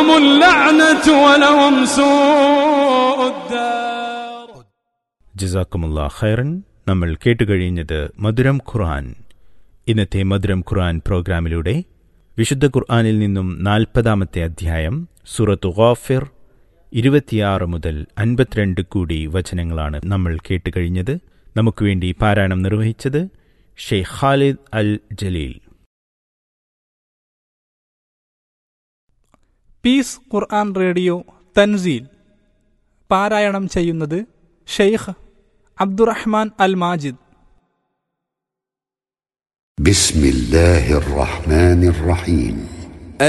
ولهم اللعنة ولهم سوء الدار ജസാക്കുമുള്ള ഖൈറൻ നമ്മൾ കേട്ടുകഴിഞ്ഞത് മധുരം ഖുർആൻ ഇന്നത്തെ മധുരം ഖുർആൻ പ്രോഗ്രാമിലൂടെ വിശുദ്ധ ഖുർആനിൽ നിന്നും നാൽപ്പതാമത്തെ അധ്യായം സൂറത്ത് ഗാഫിർ ഇരുപത്തിയാറ് മുതൽ അൻപത്തിരണ്ട് കൂടി വചനങ്ങളാണ് നമ്മൾ കേട്ടുകഴിഞ്ഞത് നമുക്ക് വേണ്ടി പാരായണം നിർവഹിച്ചത് Sheikh Khalid al Jaleel Peace Quran Radio Tanzeel പാരായണം ചെയ്യുന്നത് ഷെയ്ഖ് അബ്ദുറഹ്മാൻ അൽ മാജിദ് بسم الله الرحمن الرحيم